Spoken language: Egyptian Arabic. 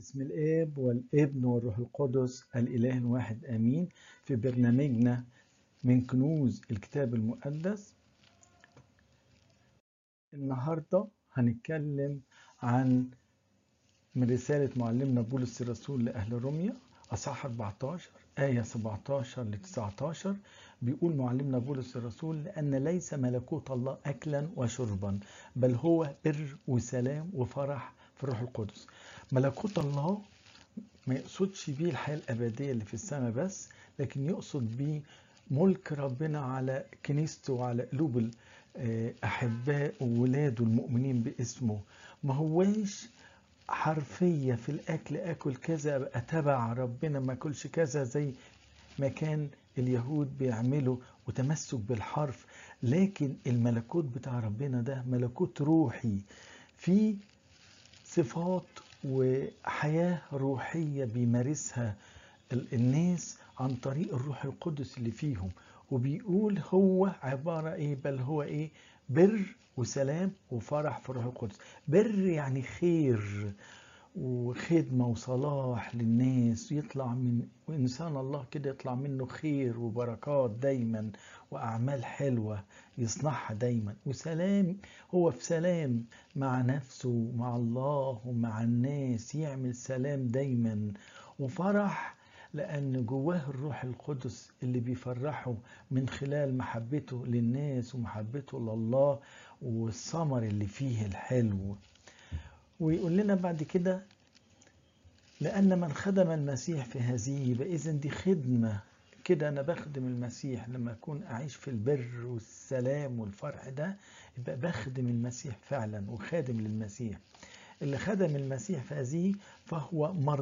بسم الآب والابن والروح القدس الإله الواحد آمين في برنامجنا من كنوز الكتاب المقدس النهاردة هنتكلم عن من رسالة معلمنا بولس الرسول لأهل روميا أصحاح 14 آية 17 ل 19 بيقول معلمنا بولس الرسول لأن ليس ملكوت الله أكلا وشربا بل هو بر وسلام وفرح في الروح القدس ملكوت الله ما يقصدش بيه الحياة الأبدية اللي في السماء بس لكن يقصد بيه ملك ربنا على كنيسته وعلى قلوب أحباء وولاده المؤمنين باسمه ما هواش حرفية في الأكل أكل كذا أبقى تبع ربنا ما أكلش كذا زي ما كان اليهود بيعملوا وتمسك بالحرف لكن الملكوت بتاع ربنا ده ملكوت روحي في صفات وحياة روحية بيمارسها الناس عن طريق الروح القدس اللي فيهم وبيقول هو عبارة ايه بل هو ايه بر وسلام وفرح في الروح القدس بر يعني خير وخدمة وصلاح للناس يطلع من وإنسان الله كده يطلع منه خير وبركات دايما وأعمال حلوة يصنعها دايما وسلام هو في سلام مع نفسه مع الله ومع الناس يعمل سلام دايما وفرح لأن جواه الروح القدس اللي بيفرحه من خلال محبته للناس ومحبته لله والثمر اللي فيه الحلو ويقول لنا بعد كده لأن من خدم المسيح في هذه يبقى إذا دي خدمة كده أنا بخدم المسيح لما أكون أعيش في البر والسلام والفرح ده يبقى بخدم المسيح فعلا وخادم للمسيح اللي خدم المسيح في هذه فهو مرضى